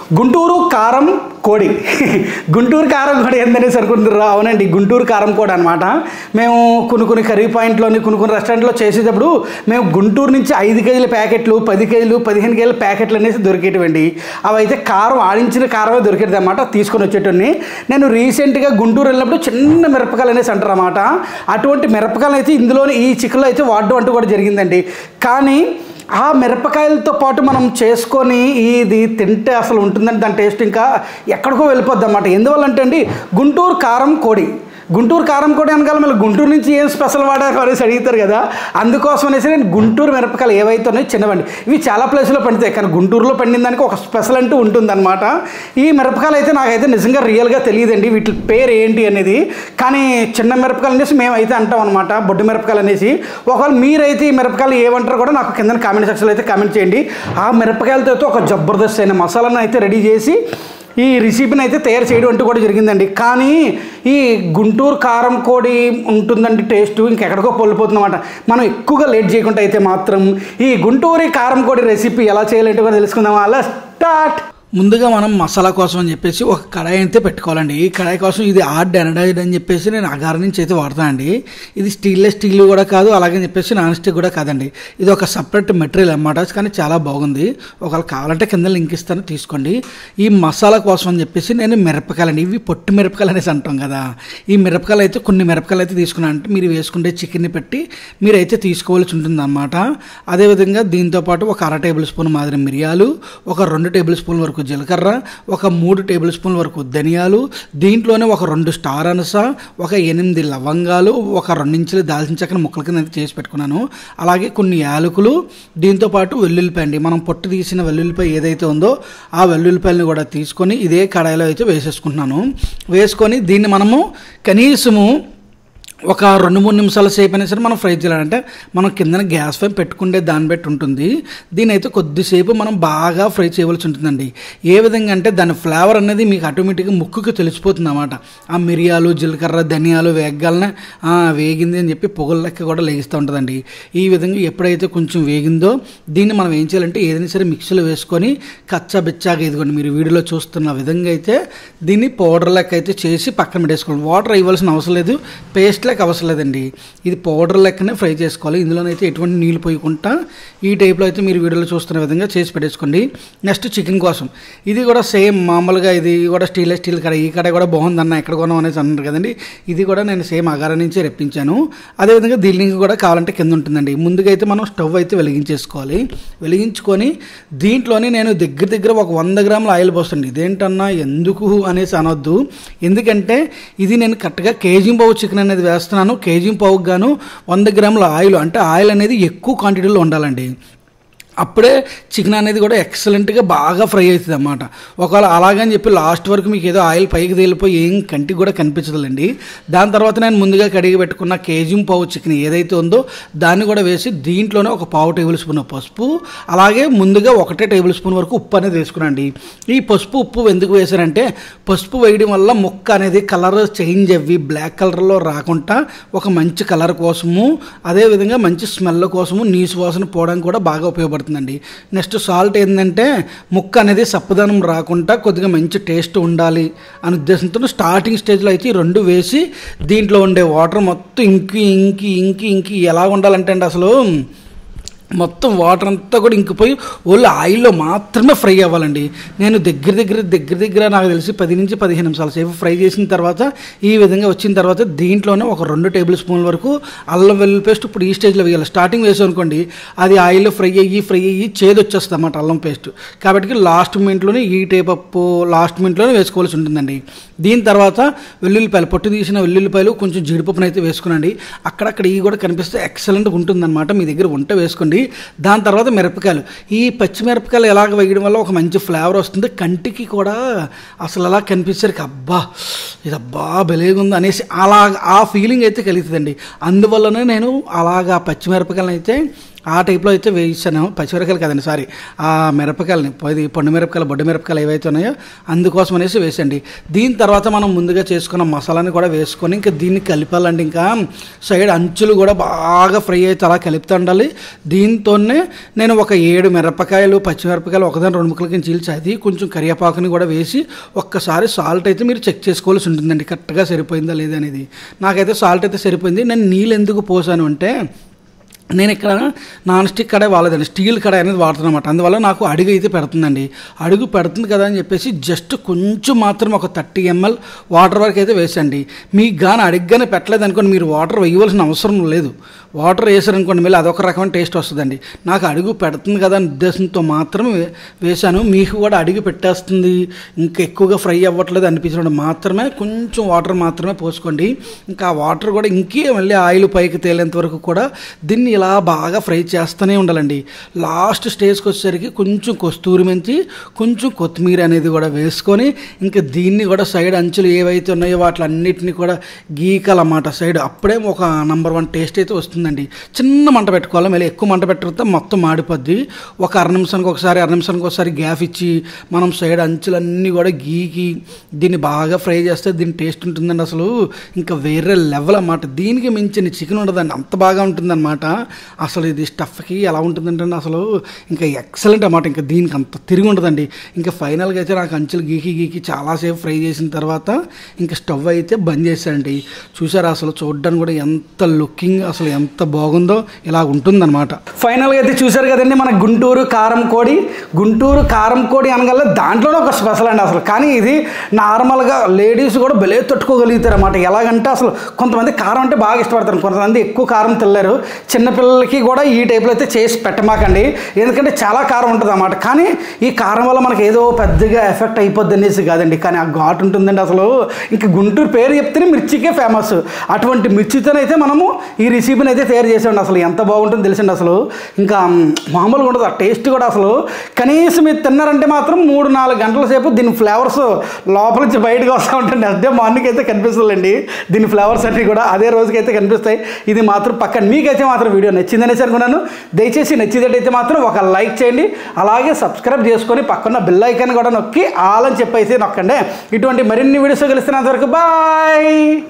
గుంటూరు కారం కోడి గుంటూరు కారం కోడి ఏందనేసి అనుకుంటున్నారు అవునండి గుంటూరు కారం కోడి అనమాట మేము కొన్ని కొన్ని కర్రీ పాయింట్లోని కొన్ని కొన్ని రెస్టారెంట్లో చేసేటప్పుడు మేము గుంటూరు నుంచి ఐదు కేజీల ప్యాకెట్లు పది కేజీలు పదిహేను కేజీల ప్యాకెట్లు అనేసి దొరికేటివండి అవి అయితే కారం ఆడించిన కారమే దొరికేది అనమాట తీసుకొని వచ్చేటన్ని నేను రీసెంట్గా గుంటూరు వెళ్ళినప్పుడు చిన్న మిరపకాయలు అనేసి అంటారు అనమాట అటువంటి మిరపకాయలు అయితే ఇందులోనే ఈ చికెన్లో అయితే వాడడం అంటూ కూడా జరిగిందండి కానీ ఆ మిరపకాయలతో పాటు మనం చేసుకొని ఇది తింటే అసలు ఉంటుందంటే దాని టేస్ట్ ఇంకా ఎక్కడికో వెళ్ళిపోద్ది అన్నమాట ఎందువల్ల అంటే అండి గుంటూరు కారం కోడి గుంటూరు కారం కోడి అనగాల మళ్ళీ గుంటూరు నుంచి ఏం స్పెషల్ వాడారు అనేసి అడుగుతారు కదా అందుకోసం అనేసి నేను గుంటూరు మిరపకాయలు ఏవైతే ఉన్నాయో చిన్నవండి ఇవి చాలా ప్లేస్లో పండుతాయి కానీ గుంటూరులో పండిన దానికి ఒక స్పెషల్ అంటూ ఉంటుందన్నమాట ఈ మిరపకాయలు అయితే నాకైతే నిజంగా రియల్గా తెలియదండి వీటి పేరు ఏంటి అనేది కానీ చిన్న మిరపకాయలు అనేసి మేమైతే అంటాం అనమాట బొడ్డు మిరపకాయలు అనేసి ఒకవేళ మీరైతే ఈ మిరపకాయలు ఏమంటారో కూడా నాకు కింద కామెంట్ సెక్షన్లో అయితే కామెంట్ చేయండి ఆ మిరపకాయలతో అయితే ఒక జబర్దస్త్ అయిన మసాలాను అయితే రెడీ చేసి ఈ రెసిపీని అయితే తయారు చేయడం అంటూ కూడా జరిగిందండి కానీ ఈ గుంటూరు కారం కోడి ఉంటుందండి టేస్ట్ ఇంకెక్కడికో పొల్లిపోతుందన్నమాట మనం ఎక్కువగా లేట్ చేయకుండా అయితే మాత్రం ఈ గుంటూరు కారం కోడి రెసిపీ ఎలా చేయాలంటే కూడా తెలుసుకుందాం అలా స్టార్ట్ ముందుగా మనం మసాలా కోసం అని చెప్పేసి ఒక కడాయి అయితే పెట్టుకోవాలండి ఈ కడాయి కోసం ఇది ఆర్డ్ ఎనడైడ్ అని చెప్పేసి నేను అగార నుంచి అయితే వాడతానండి ఇది స్టీల్లెస్ స్టీల్ కూడా కాదు అలాగే చెప్పేసి నాన్ స్టిక్ కూడా కాదండి ఇది ఒక సపరేట్ మెటీరియల్ అన్నమాట కానీ చాలా బాగుంది ఒకవేళ కావాలంటే కింద లింక్ ఇస్తాను తీసుకోండి ఈ మసాలా కోసం అని చెప్పేసి నేను మిరపకాయలు ఇవి పొట్టు మిరపకాయలు అనేసి అంటాం కదా ఈ మిరపకాయలు అయితే కొన్ని మిరపకాయలు అయితే తీసుకున్నాను అంటే మీరు వేసుకుంటే చికెన్ని పెట్టి మీరైతే తీసుకోవాల్సి ఉంటుంది అనమాట అదేవిధంగా దీంతో పాటు ఒక అర టేబుల్ స్పూన్ మాదిరి మిరియాలు ఒక రెండు టేబుల్ స్పూన్ వరకు జీలకర్ర ఒక మూడు టేబుల్ స్పూన్ వరకు ధనియాలు దీంట్లోనే ఒక రెండు స్టార్ అనస ఒక ఎనిమిది లవంగాలు ఒక రెండించులు దాల్చిన చెక్కన ముక్కల కింద అయితే చేసి పెట్టుకున్నాను అలాగే కొన్ని యాలకులు దీంతో పాటు వెల్లుల్లిపాయ అండి మనం పొట్టు తీసిన వెల్లుల్లిపాయ ఏదైతే ఉందో ఆ వెల్లుల్లిపాయలను కూడా తీసుకొని ఇదే కడాయిలో అయితే వేసేసుకుంటున్నాను వేసుకొని దీన్ని మనము కనీసము ఒక రెండు మూడు నిమిషాల సేపు అయినా సరే మనం ఫ్రై చేయాలంటే మనం కిందన గ్యాస్ ఫ్లేమ్ పెట్టుకుంటే దాన్ని బట్టి ఉంటుంది దీని అయితే కొద్దిసేపు మనం బాగా ఫ్రై చేయవలసి ఉంటుందండి ఏ విధంగా అంటే దాని ఫ్లేవర్ అనేది మీకు ఆటోమేటిక్గా ముక్కుకి తెలిసిపోతుంది అన్నమాట ఆ మిరియాలు జీలకర్ర ధనియాలు వేగగాలనే వేగింది అని చెప్పి పొగల లెక్క కూడా లేగిస్తూ ఉంటుందండి ఈ విధంగా ఎప్పుడైతే కొంచెం వేగిందో దీన్ని మనం ఏం చేయాలంటే ఏదైనా సరే మిక్సీలో వేసుకొని కచ్చా బిచ్చాగా ఇదిగోండి మీరు వీడియోలో చూస్తున్న విధంగా అయితే దీన్ని పౌడర్ లెక్క అయితే చేసి పక్కన పెట్టేసుకోవాలి వాటర్ ఇవ్వాల్సిన అవసరం లేదు పేస్ట్ లెక్క అవసరం లేదండి ఇది పౌడర్ లెక్కనే ఫ్రై చేసుకోవాలి ఇందులోనైతే ఎటువంటి నీళ్ళు పోయకుండా ఈ టైప్లో అయితే మీరు వీడియోలో చూస్తున్న విధంగా చేసి పెట్టేసుకోండి నెక్స్ట్ చికెన్ కోసం ఇది కూడా సేమ్ మామూలుగా ఇది కూడా స్టీల్ స్టీల్ కడ ఈ కడ కూడా బాగుందన్న ఎక్కడ కొన్నాం అనేసి అన్నారు కదండి ఇది కూడా నేను సేమ్ అగార నుంచే రెప్పించాను అదేవిధంగా దీని కూడా కావాలంటే కింద ఉంటుందండి ముందుగా అయితే మనం స్టవ్ అయితే వెలిగించేసుకోవాలి వెలిగించుకొని దీంట్లోనే నేను దగ్గర దగ్గర ఒక వంద గ్రాముల ఆయిల్ పోస్తుంది ఇదేంటన్నా ఎందుకు అనేసి అనొద్దు ఎందుకంటే ఇది నేను కరెక్ట్గా కేజీ పావు చికెన్ అనేది వేస్తున్నాను కేజీ పావుకి గాను వంద గ్రాముల ఆయిల్ అంటే ఆయిల్ అనేది ఎక్కువ క్వాంటిటీలో ఉండాలండి అప్పుడే చికెన్ అనేది కూడా ఎక్సలెంట్గా బాగా ఫ్రై అవుతుంది అన్నమాట ఒకవేళ అలాగని చెప్పి లాస్ట్ వరకు మీకు ఏదో ఆయిల్ పైకి తేలిపోయి ఏం కంటికి కూడా కనిపించదులండి దాని తర్వాత నేను ముందుగా కడిగి పెట్టుకున్న కేజీ పావు చికెన్ ఏదైతే ఉందో దాన్ని కూడా వేసి దీంట్లోనే ఒక పావు టేబుల్ స్పూన్ పసుపు అలాగే ముందుగా ఒకటే టేబుల్ స్పూన్ వరకు ఉప్పు అనేది వేసుకున్నాండి ఈ పసుపు ఉప్పు ఎందుకు వేశారంటే పసుపు వేయడం వల్ల ముక్క అనేది కలర్ చేంజ్ అవ్వి బ్లాక్ కలర్లో రాకుండా ఒక మంచి కలర్ కోసము అదేవిధంగా మంచి స్మెల్ కోసము నీసు వాసన పోవడానికి కూడా బాగా ఉపయోగపడుతుంది పడుతుందండి నెక్స్ట్ సాల్ట్ ఏంటంటే ముక్క అనేది సప్పదనం రాకుండా కొద్దిగా మంచి టేస్ట్ ఉండాలి అనే ఉద్దేశంతో స్టార్టింగ్ స్టేజ్లో అయితే ఈ రెండు వేసి దీంట్లో ఉండే వాటర్ మొత్తం ఇంకి ఇంకి ఇంకి ఇంకి ఎలా ఉండాలంటే అండి అసలు మొత్తం వాటర్ అంతా కూడా ఇంకిపోయి ఓన్లీ ఆయిల్లో మాత్రమే ఫ్రై అవ్వాలండి నేను దగ్గర దగ్గర దగ్గర దగ్గర నాకు తెలిసి పది నుంచి పదిహేను నిమిషాల సేపు ఫ్రై చేసిన తర్వాత ఈ విధంగా వచ్చిన తర్వాత దీంట్లోనే ఒక రెండు టేబుల్ స్పూన్ల వరకు అల్లం వెల్లుల్లి పేస్ట్ ఇప్పుడు ఈ స్టేజ్లో వేయాలి స్టార్టింగ్ వేసాం అనుకోండి అది ఆయిల్లో ఫ్రై అయ్యి ఫ్రై అయ్యి చేదు వచ్చేస్తుంది అన్నమాట అల్లం పేస్ట్ కాబట్టి లాస్ట్ మినిట్లోనే ఈ టైప్ అప్ లాస్ట్ మినిట్లోనే వేసుకోవాల్సి ఉంటుందండి దీని తర్వాత వెల్లుల్లిపాయలు పొట్టు తీసిన వెల్లుల్లిపాయలు కొంచెం జీడిపప్పును అయితే వేసుకునండి అక్కడక్కడ ఇవి కూడా కనిపిస్తే ఎక్సలెంట్గా ఉంటుందన్నమాట మీ దగ్గర ఉంటే వేసుకోండి దాని తర్వాత మిరపకాయలు ఈ పచ్చిమిరపకాయలు ఎలాగ వేయడం వల్ల ఒక మంచి ఫ్లేవర్ వస్తుంది కంటికి కూడా అసలు అలా కనిపించరికి అబ్బా ఇది అబ్బా బెలేగుంది అనేసి అలా ఆ ఫీలింగ్ అయితే కలుగుతుందండి అందువల్లనే నేను అలాగా పచ్చిమిరపకాయలను అయితే ఆ టైప్లో అయితే వేయించాను పచ్చిమిరపకాయలు కదండి సారీ ఆ మిరపకాయలని ఇది పండు మిరపకాయలు బొడ్డు మిరపకాయలు ఏవైతే ఉన్నాయో అందుకోసం అనేసి వేసండి దీని తర్వాత మనం ముందుగా చేసుకున్న మసాలాని కూడా వేసుకొని ఇంకా దీన్ని కలిపాలండి ఇంకా సైడ్ అంచులు కూడా బాగా ఫ్రై అయితే అలా కలుపుతూ ఉండాలి దీంతోనే నేను ఒక ఏడు మిరపకాయలు పచ్చిమిరపకాయలు ఒకదాని రెండు ముక్కలకి చీల్చి అది కొంచెం కరివేపాకుని కూడా వేసి ఒక్కసారి సాల్ట్ అయితే మీరు చెక్ చేసుకోవాల్సి ఉంటుందండి కరెక్ట్గా సరిపోయిందా లేదా అనేది నాకైతే సాల్ట్ అయితే సరిపోయింది నేను నీళ్ళు ఎందుకు పోసాను అంటే నేను ఇక్కడ నాన్ స్టిక్ కడాయి వాడలేదండి స్టీల్ కడాయి అనేది వాడుతున్నాను అనమాట అందువల్ల నాకు అడుగు అయితే పెడుతుందండి అడుగు పెడుతుంది కదా అని చెప్పేసి జస్ట్ కొంచెం మాత్రం ఒక థర్టీ ఎంఎల్ వాటర్ వరకు అయితే వేసండి మీకు కానీ అడిగ్గానే పెట్టలేదు అనుకోండి మీరు వాటర్ వేయవలసిన అవసరం లేదు వాటర్ వేసారనుకోండి మళ్ళీ అదొక రకమైన టేస్ట్ వస్తుందండి నాకు అడుగు పెడుతుంది కదా అనే ఉద్దేశంతో మాత్రం వే- వేశాను మీకు కూడా అడుగు పెట్టేస్తుంది ఇంకా ఎక్కువగా ఫ్రై అవ్వట్లేదు అనిపించినప్పుడు మాత్రమే కొంచెం వాటర్ మాత్రమే పోసుకోండి ఇంకా ఆ వాటర్ కూడా ఇంకే మళ్ళీ ఆయిల్ పైకి తేలేంత వరకు కూడా దీన్ని ఇలా బాగా ఫ్రై చేస్తూనే ఉండాలండి లాస్ట్ స్టేజ్కి వచ్చేసరికి కొంచెం కస్తూరి మెంతి కొంచెం కొత్తిమీర అనేది కూడా వేసుకొని ఇంకా దీన్ని కూడా సైడ్ అంచులు ఏవైతే ఉన్నాయో వాటిలన్నిటిని కూడా గీకాలన్నమాట సైడ్ అప్పుడే ఒక నంబర్ వన్ టేస్ట్ అయితే వస్తుందండి చిన్న మంట పెట్టుకోవాలి మళ్ళీ ఎక్కువ మంట పెట్టకపోతే మొత్తం మాడిపోద్ది ఒక అర నిమిషానికి ఒకసారి అర నిమిషానికి ఒకసారి గ్యాప్ ఇచ్చి మనం సైడ్ అంచులన్నీ కూడా గీకి దీన్ని బాగా ఫ్రై చేస్తే దీని టేస్ట్ ఉంటుందండి అసలు ఇంకా వేరే లెవెల్ అన్నమాట దీనికి మించిన చికెన్ ఉండదండి అంత బాగా ఉంటుందన్నమాట అసలు ఇది స్టఫ్కి ఎలా ఉంటుందంటే అసలు ఇంకా ఎక్సలెంట్ అన్నమాట ఇంకా దీనికి అంత తిరిగి ఉండదండి ఇంకా ఫైనల్గా అయితే నాకు అంచులు గీకి గీకి చాలాసేపు ఫ్రై చేసిన తర్వాత ఇంకా స్టవ్ అయితే బంద్ చేశానండి చూసారా అసలు చూడడానికి కూడా ఎంత లుకింగ్ అసలు ఎంత బాగుందో ఇలా ఉంటుందన్నమాట ఫైనల్గా అయితే చూసారు కదండి మన గుంటూరు కారం కోడి గుంటూరు కారం కోడి అనగల దాంట్లోనే ఒక స్పెషల్ అండి అసలు కానీ ఇది నార్మల్గా లేడీస్ కూడా బలే తట్టుకోగలుగుతారు అన్నమాట ఎలాగంటే అసలు కొంతమంది కారం అంటే బాగా ఇష్టపడతారు కొంతమంది ఎక్కువ కారం తినలేరు చిన్నపిల్లలకి కూడా ఈ టైప్లో అయితే చేసి పెట్టమాకండి ఎందుకంటే చాలా కారం ఉంటుంది అన్నమాట కానీ ఈ కారం వల్ల మనకి ఏదో పెద్దగా ఎఫెక్ట్ అయిపోద్ది అనేసి కాదండి కానీ ఆ ఘాటు ఉంటుందండి అసలు ఇంకా గుంటూరు పేరు చెప్తేనే మిర్చికే ఫేమస్ అటువంటి మిర్చితోనైతే మనము ఈ రెసిపీని అయితే తయారు చేసామండి అసలు ఎంత బాగుంటుందో తెలిసిండి అసలు ఇంకా మ్, మామూలుగా ఉండదు ఆ టేస్ట్ కూడా అసలు కనీసం మీరు తిన్నారంటే మాత్రం మూడు నాలుగు గంటల సేపు దీని ఫ్లేవర్స్ లోపల నుంచి బయటకు వస్తూ ఉంటుంది అదే మార్నింగ్ అయితే కనిపిస్తుందండి దీని ఫ్లేవర్స్ అన్నీ కూడా అదే రోజుకైతే కనిపిస్తాయి ఇది మాత్రం పక్కన మీకైతే మాత్రం వీడియో నచ్చిందనేసి అనుకున్నాను దయచేసి నచ్చినట్టయితే మాత్రం ఒక లైక్ చేయండి అలాగే సబ్స్క్రైబ్ చేసుకొని పక్కన బెల్ ఐకాన్ కూడా నొక్కి ఆల్ అని చెప్పేసి నొక్కండి ఇటువంటి మరిన్ని వీడియోస్ కలిసినంత వరకు బాయ్